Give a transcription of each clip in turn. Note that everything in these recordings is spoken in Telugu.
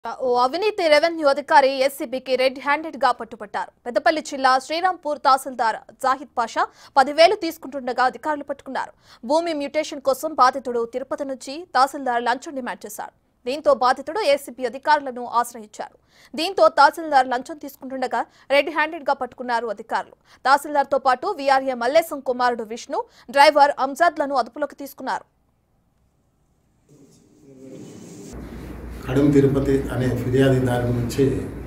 ఓ అవినీతి రెవెన్యూ అధికారి ఎస్సీబీకి రెడ్ హ్యాండెడ్ గా పట్టుపట్టారు పెద్దపల్లి జిల్లా శ్రీరాంపూర్ తహసీల్దార్ జాహిద్ పాషా పదివేలు తీసుకుంటుండగా అధికారులు పట్టుకున్నారు భూమి మ్యూటేషన్ కోసం బాధితుడు తిరుపతి నుంచి తహసీల్దార్ లంచం డిమాండ్ చేశాడు దీంతో బాధితుడు ఏసీబీ అధికారులను ఆశ్రయించారు దీంతో తహసీల్దార్ లంచం తీసుకుంటుండగా రెడ్ హ్యాండెడ్ గా పట్టుకున్నారు అధికారులు తహసీల్దార్తో పాటు వీఆర్ఏ మల్లేశం కుమారుడు విష్ణు డ్రైవర్ అంజాద్లను అదుపులోకి తీసుకున్నారు కడుం తిరుపతి అనే ఫిర్యాదుదారు నుంచి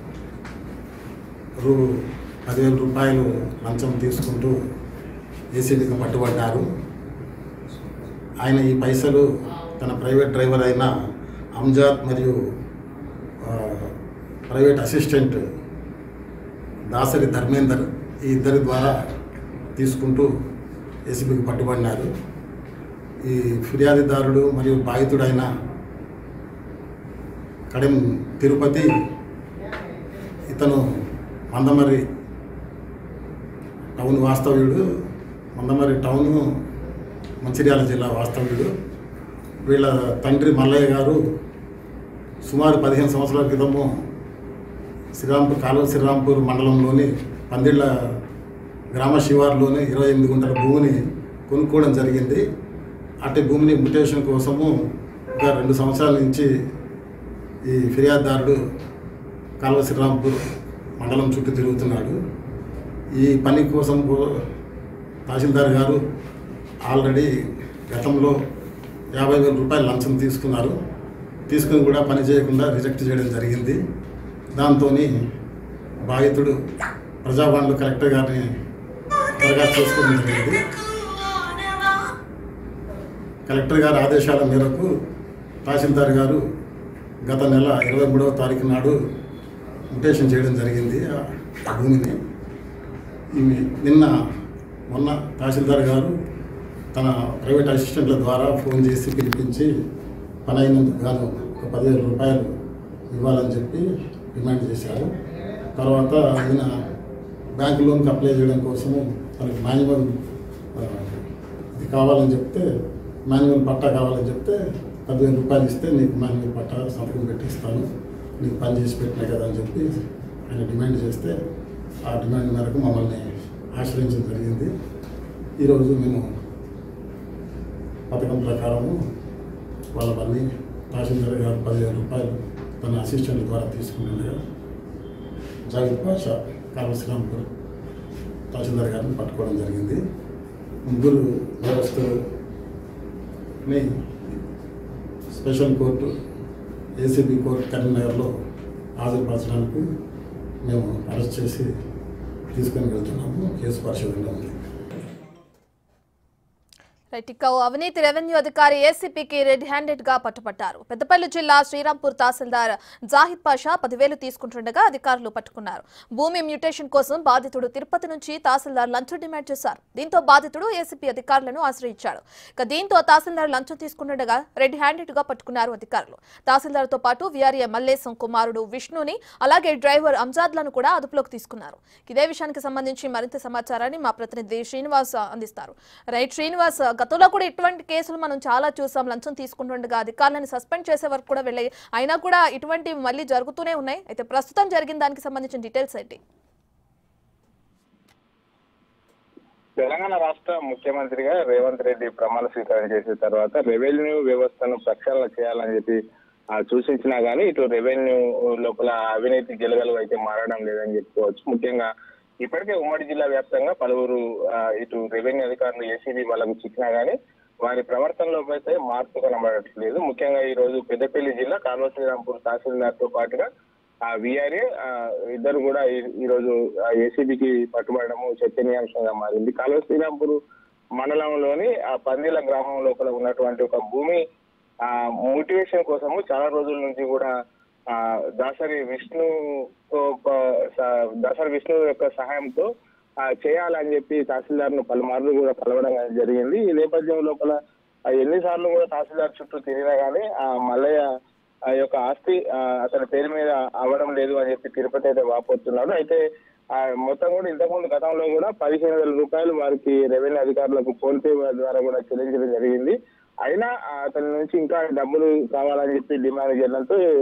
రూ పదివేల రూపాయలు లంచం తీసుకుంటూ ఏసీబీకి పట్టుబడ్డారు ఆయన ఈ పైసలు తన ప్రైవేట్ డ్రైవర్ అయిన అంజాద్ మరియు ఆ, ప్రైవేట్ అసిస్టెంట్ దాసరి ధర్మేందర్ ఈ ఇద్దరి ద్వారా తీసుకుంటూ ఏసీబీకి పట్టుబడినారు ఈ ఫిర్యాదుదారుడు మరియు బాధితుడైన కడెం తిరుపతి ఇతను మందమరి టౌన్ వాస్తవ్యుడు మందమరి టౌన్ మంచిర్యాల జిల్లా వాస్తవ్యుడు వీళ్ళ తండ్రి మల్లయ్య గారు సుమారు పదిహేను సంవత్సరాల క్రితము శ్రీరాంపూర్ కాలువ శ్రీరాంపూర్ మండలంలోని పందిళ్ళ గ్రామ శివారులోని ఇరవై ఎనిమిది గుంటల భూమిని కొనుక్కోవడం జరిగింది అట్టి భూమిని మ్యుటేషన్ కోసము ఒక రెండు సంవత్సరాల నుంచి ఈ ఫిర్యాదుదారుడు కాలువ శ్రీరాంపూర్ మండలం చుట్టూ తిరుగుతున్నాడు ఈ పని కోసం కో- తహసీల్దార్ గారు ఆల్రెడీ గతంలో యాభై వేల రూపాయలు లంచం తీసుకున్నారు తీసుకుని కూడా పని చేయకుండా రిజెక్ట్ చేయడం జరిగింది దాంతో బాధితుడు ప్రజావాణిలో కలెక్టర్ గారిని దరఖాస్తు చేసుకోవడం జరిగింది కలెక్టర్ గారి ఆదేశాల మేరకు తహసీల్దార్ గారు గత నెల ఇరవై మూడవ తారీఖు నాడు మ్యుటేషన్ చేయడం జరిగింది ఆ ఆ భూమిని ఇవి నిన్న మొన్న తహసీల్దార్ గారు తన ప్రైవేట్ అసిస్టెంట్ల ద్వారా ఫోన్ చేసి పిలిపించి పని అయినందుకు గాను ఒక పదివేల రూపాయలు ఇవ్వాలని చెప్పి డిమాండ్ చేశారు తర్వాత ఈయన బ్యాంక్ లోన్కి అప్లై చేయడం కోసము తనకి మాన్యువల్ ఆ, ఇది కావాలని చెప్తే మాన్యువల్ పట్టా కావాలని చెప్తే పదివేల రూపాయలు ఇస్తే నీకు మాన్యువల్ పట్టా సంతకం పెట్టిస్తాను నీకు పని చేసి పెట్టినా కదా అని చెప్పి ఆయన డిమాండ్ చేస్తే ఆ డిమాండ్ మేరకు మమ్మల్ని ఆశ్రయించడం జరిగింది ఈరోజు మేము పథకం ప్రకారము వాళ్ళ పని తహసీల్దార్ గారు పదివేల రూపాయలు తన అసిస్టెంట్ ద్వారా తీసుకున్నట్టుగా జాగిద్ పాషా కాళశ్రీరాంపూర్ తహసీల్దార్ గారిని పట్టుకోవడం జరిగింది ముగ్గురు వ్యవస్థని స్పెషల్ కోర్టు ఏసీబీ కోర్టు కరీంనగర్లో హాజరుపరచడానికి మేము అరెస్ట్ చేసి తీసుకొని వెళ్తున్నాము కేసు పరిశోధనలో ఉంది రైట్ ఇక ఓ అవినీతి రెవెన్యూ అధికారి ఏసీపీకి రెడ్ హ్యాండెడ్ గా పట్టుపట్టారు పెద్దపల్లి జిల్లా శ్రీరాంపూర్ తహసీల్దార్ జాహిద్ పాషా పదివేలు తీసుకుంటుండగా అధికారులు పట్టుకున్నారు భూమి మ్యూటేషన్ కోసం బాధితుడు తిరుపతి నుంచి తహసీల్దార్ లంచం డిమాండ్ చేశారు దీంతో బాధితుడు ఏసీపీ అధికారులను ఆశ్రయించాడు ఇక దీంతో తహసీల్దార్ లంచం తీసుకుంటుండగా రెడ్ హ్యాండెడ్ గా పట్టుకున్నారు అధికారులు తహసీల్దార్ తో పాటు వీఆర్ఏ మల్లేశం కుమారుడు విష్ణుని అలాగే డ్రైవర్ అంజాద్లను కూడా అదుపులోకి తీసుకున్నారు ఇదే విషయానికి సంబంధించి మరింత సమాచారాన్ని మా ప్రతినిధి శ్రీనివాస్ అందిస్తారు రైట్ శ్రీనివాస్ గతంలో కూడా ఇటువంటి కేసులు మనం చాలా చూసాం లంచం తీసుకుంటుండగా అధికారులను సస్పెండ్ చేసే వరకు కూడా వెళ్ళాయి అయినా కూడా ఇటువంటివి మళ్ళీ జరుగుతూనే ఉన్నాయి అయితే ప్రస్తుతం జరిగిన దానికి సంబంధించిన డీటెయిల్స్ ఏంటి తెలంగాణ రాష్ట్ర ముఖ్యమంత్రిగా రేవంత్ రెడ్డి ప్రమాణ స్వీకారం చేసిన తర్వాత రెవెన్యూ వ్యవస్థను ప్రక్షాళన చేయాలని చెప్పి ఆ, సూచించినా గానీ ఇటు రెవెన్యూ లోపల అవినీతి గెలగలు అయితే మారడం లేదని చెప్పుకోవచ్చు ముఖ్యంగా ఇప్పటికే ఉమ్మడి జిల్లా వ్యాప్తంగా పలువురు ఆ, ఇటు రెవెన్యూ అధికారులు ఏసీబీ వాళ్ళకు చిక్కినా గానీ వారి ప్రవర్తనలో అయితే మార్పు కనబడట్లేదు ముఖ్యంగా ఈ రోజు పెద్దపల్లి జిల్లా కాల్వ శ్రీరాంపూర్ తహసీల్దార్ తో పాటుగా ఆ విఆర్ఏ ఇద్దరు కూడా ఈ- ఈ రోజు ఏసీబీకి పట్టుబడము చర్చనీయాంశంగా మారింది కాలువ శ్రీరాంపూర్ మండలంలోని ఆ పందిల గ్రామం లోపల ఉన్నటువంటి ఒక భూమి ఆ మోటివేషన్ కోసము చాలా రోజుల నుంచి కూడా ఆ దాసరి విష్ణు దాసరి విష్ణు యొక్క సహాయంతో ఆ, చేయాలని చెప్పి తహసీల్దార్ ను పలుమార్లు కూడా కలవడం జరిగింది ఈ నేపథ్యం లోపల ఆ, ఎన్నిసార్లు కూడా తహసీల్దార్ చుట్టూ తిరిగినా గానీ ఆ మల్లయ్య ఆ యొక్క ఆస్తి ఆ, అతని పేరు మీద అవ్వడం లేదు అని చెప్పి తిరుపతి అయితే వాపోతున్నాడు అయితే ఆ మొత్తం కూడా ఇంతకుముందు గతంలో కూడా పదిహేను వేల రూపాయలు వారికి రెవెన్యూ అధికారులకు ఫోన్ పే ద్వారా కూడా చెల్లించడం జరిగింది అయినా ఆ, అతని నుంచి ఇంకా డబ్బులు కావాలని చెప్పి డిమాండ్ చేయడంతో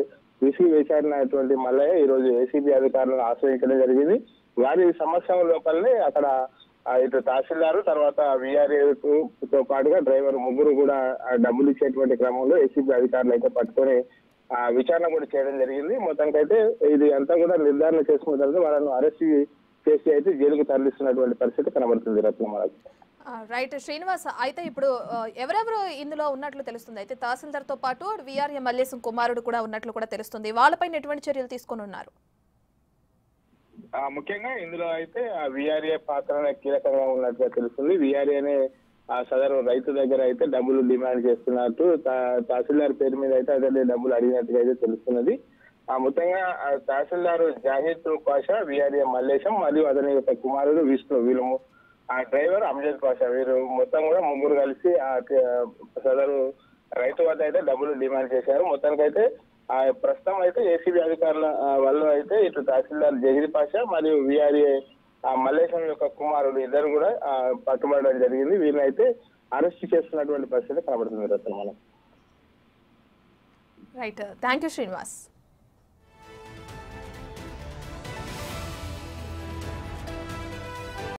విసిగి వేశారినటువంటి మల్లయ్య ఈ రోజు ఏసీబీ అధికారులను ఆశ్రయించడం జరిగింది వారి సమస్య లోపలనే అక్కడ ఆ, ఇటు తహసీల్దారు తర్వాత విఆర్ఏ తో పాటుగా డ్రైవర్ ముగ్గురు కూడా ఆ, డబ్బులు ఇచ్చేటువంటి క్రమంలో ఏసీబీ అధికారులు అయితే పట్టుకొని ఆ, విచారణ కూడా చేయడం జరిగింది మొత్తానికైతే ఇది అంతా కూడా నిర్ధారణ చేసుకున్న తర్వాత వాళ్ళను అరెస్ట్ చేసి అయితే జైలుకు తరలిస్తున్నటువంటి పరిస్థితి కనబడుతుంది రత్నమాలకు ఆ, రైట్ శ్రీనివాస్ అయితే ఇప్పుడు ఆ, ఎవరెవరు ఇందులో ఉన్నట్లు తెలుస్తుంది అయితే తహసీల్దార్ తో పాటు విఆర్ఏ మల్లేశం కుమారుడు కూడా ఉన్నట్లు కూడా తెలుస్తుంది వాళ్ళపైన ఎటువంటి చర్యలు తీసుకొని ఉన్నారు ఆ, ముఖ్యంగా ఇందులో అయితే ఆ విఆర్ఏ పాత్ర కీలకంగా ఉన్నట్టుగా తెలుస్తుంది విఆర్ఏనే ఆ సదరు రైతు దగ్గర అయితే డబ్బులు డిమాండ్ చేస్తున్నట్టు తా- తహసీల్దార్ పేరు మీద అయితే అదే డబ్బులు అడిగినట్టుగా అయితే తెలుస్తున్నది ఆ మొత్తంగా ఆ తహసీల్దార్ జాహిద్ పాషా విఆర్ఏ మల్లేశం మరియు అతని యొక్క కుమారుడు విష్ణు వీళ్ళు ము- ఆ డ్రైవర్ అమ్జద్ పాషా వీరు మొత్తం కూడా ముగ్గురు కలిసి ఆ క- సదరు రైతు వద్ద అయితే డబ్బులు డిమాండ్ చేశారు మొత్తానికైతే ఆ ప్రస్తుతం అయితే ఏసీబీ అధికారుల ఆ, వల్ల అయితే ఇటు తహసీల్దార్ జగిరి పాషా మరియు విఆర్ఏ ఆ మల్లేశం యొక్క కుమారుడు ఇద్దరు కూడా ఆ, పట్టుబడడం జరిగింది వీరిని అయితే అరెస్ట్ చేస్తున్నటువంటి పరిస్థితి కనబడుతుంది రత్న మనం రైట్ థ్యాంక్ యూ శ్రీనివాస్